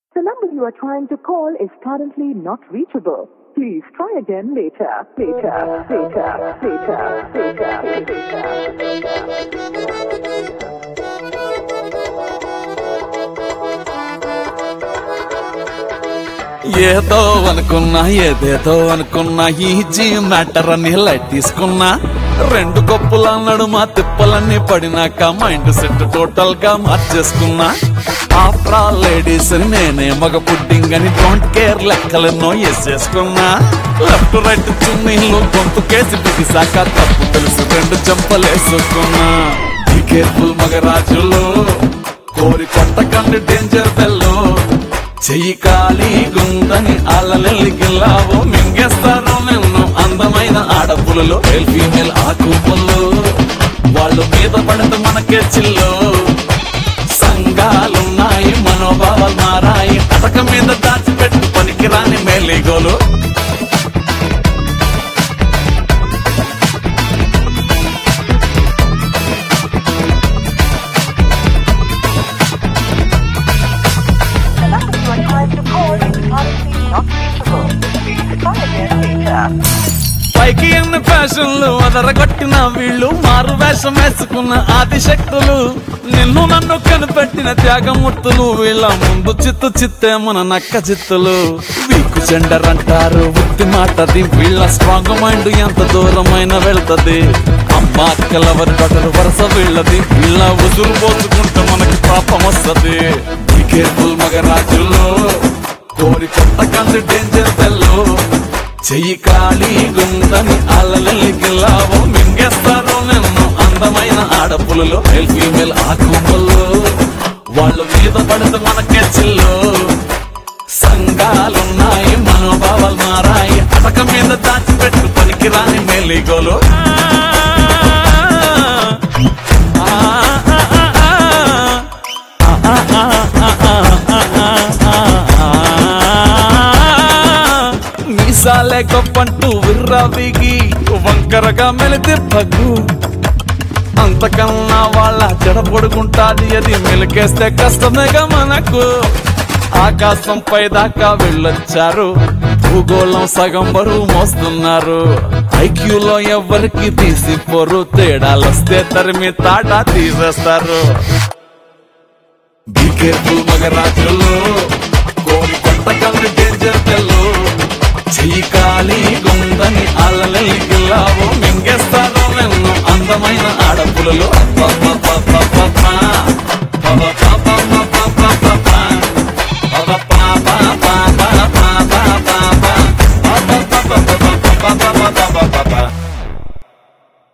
The number you are trying to call is currently not reachable. Please try again later, later, later, later, later, later. ఏదో అనుకున్నా ఏదేదో అనుకున్నా easy matter అని light తీసుకున్నా రెండు కప్పుల నడుమ తిప్పలన్నీ పడినాక మైండ్ సెట్ టోటల్ గా మార్చేసుకున్నా ఆఫ్టర్ ఆల్ లేడీస్ నేనే మగ పుడ్డింగ్ అని డోంట్ కేర్ లెక్కలెన్నో వేసేసుకున్నా లెఫ్ట్ రైట్ చున్నీళ్ళు గొంతు కేసి బిగిసాక తప్పు తెలుసు రెండు చెంపలేసుకున్నా బీ కేర్ఫుల్ మగరాజులో కోరి కొట్టకండి డేంజర్ బెల్లో చెయ్యి ఖాళీ గుందని అల్లలెల్లికెళ్ళావో మింగేస్తారు నిన్ను అందమైన ఆడపులలో మేల్ ఫీమేల్ ఆకుపుల్లో వాళ్ళు మీద పడితే మనకే చిల్లో సంఘాలున్నాయి మనోభావాలు మారాయి అటక మీద దాచిపెట్టి పనికిరాని మేలిగోలు The number you are trying to call is currently not reachable. Please try again later. పైకి ఎన్ని ఫ్యాషన్లు అదరగొట్టిన వీళ్ళు మారు వేషం వేసుకున్న ఆదిశక్తులు నిన్ను నన్ను కనిపెట్టిన త్యాగమూర్తులు వీళ్ళ ముందు చిత్తు చిత్తే మన నక్క చిత్తులు వీకు జెండర్ అంటారు వృత్తి మాటది వీళ్ళ స్ట్రాంగ్ మైండ్ ఎంత దూరమైన వెళ్తది అమ్మ అక్కలవరి బట్టలు వరుస వీళ్ళది వీళ్ళ ఉసురు పోసుకుంటే మనకి పాపం వస్తది కేర్ఫుల్ మగరాజుల్లో కోరి కొట్టకండి డేంజర్ బెల్లో చెయ్యి ఖాళీ గుందని అల్లలెల్లికిల్లావో మింగేస్తారు నిన్ను అందమైన ఆడపులలో మేల్ ఫీమేల్ ఆకుపల్లో వాళ్ళు మీద పడితే మనకే చిల్లో సంఘాలున్నాయి మనోభావాలు మారాయి అటక మీద దాచిపెట్టు పనికిరాని మేలిగోలు మీసాలే గొప్పంటూ విర్రవిగి వంకరగా మెలితే పగ్గు అంతకన్నా వాళ్ళ జడ పొడుకుంటాది అది మెలికేస్తే కష్టమేగా మనకు ఆకాశం పై దాకా వెళ్ళొచ్చారు భూగోళం సగం బరువు మోస్తున్నారు ఐక్యూలో ఎవరికి తీసిపోరు తేడాలొస్తే తరిమి తాటా తీసేస్తారు బీ కేర్ఫుల్ మగరాజులు కోరి కొట్టకండి డేంజర్ తెల్లు చెయ్యి ఖాళీ గుందని అల్లలెల్లికిల్లావో మింగేస్తారు నిన్ను అందమైన ఆడపులలో అబ్బబ్బబ్బబ్బబ్బబ్బా. పబపబబ్బబ్బబ్బబ్బా. పబపాపాపా.